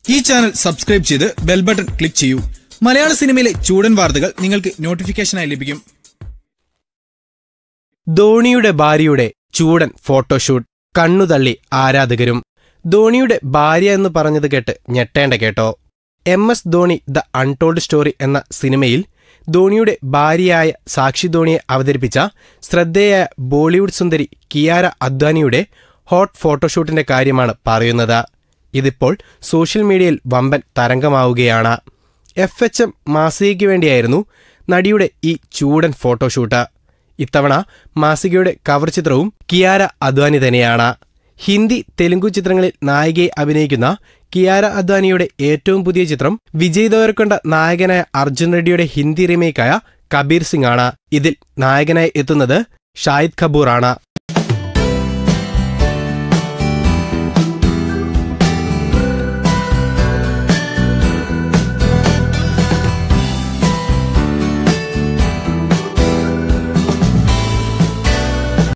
ഈ channel subscribe ചെയ്ത് bell button click ചെയ്യൂ മലയാള സിനിമയിലെ ചൂടൻ വാർത്തകൾ നിങ്ങൾക്ക് നോട്ടിഫിക്കേഷനായി ലഭിക്കും ധോണിയുടെ ഭാര്യയുടെ ചൂടൻ ഫോട്ടോഷൂട്ട് കണ്ണുതള്ളി ആരാധകരും ധോണിയുടെ ഭാര്യ എന്ന് പറഞ്ഞത് കേട്ട് ഞെട്ടേണ്ട കേട്ടോ M S Dhoni the untold story എന്ന സിനിമയിൽ ധോണിയുടെ ഭാര്യയായ സാക്ഷി ധോണിയെ അവതരിപ്പിച്ച ശ്രദ്ധേയായ ബോളിവുഡ് സുന്ദരി കിയാര അദ്വാനിയുടെ ഹോട്ട് ഫോട്ടോഷൂട്ടിന്റെ കാര്യമാണ് പറയുന്നത് ഇതിപ്പോൾ സോഷ്യൽ മീഡിയയിൽ വമ്പൻ തരംഗമാവുകയാണ് എഫ് എച്ച് എം മാസികയ്ക്ക് വേണ്ടിയായിരുന്നു നടിയുടെ ഈ ചൂടൻ ഫോട്ടോഷൂട്ട് ഇത്തവണ മാസികയുടെ കവർ ചിത്രവും കിയാര അദ്വാനി തന്നെയാണ് ഹിന്ദി തെലുങ്കു ചിത്രങ്ങളിൽ നായികയെ അഭിനയിക്കുന്ന കിയാര അദ്വാനിയുടെ ഏറ്റവും പുതിയ ചിത്രം വിജയ് ദേവരക്കൊണ്ട നായകനായ അർജുൻ റെഡ്ഡിയുടെ ഹിന്ദി റീമേക്കായ കബീർ സിംഗ് ആണ് ഇതിൽ നായകനായി എത്തുന്നത് ഷാഹിദ് കപൂർ ആണ്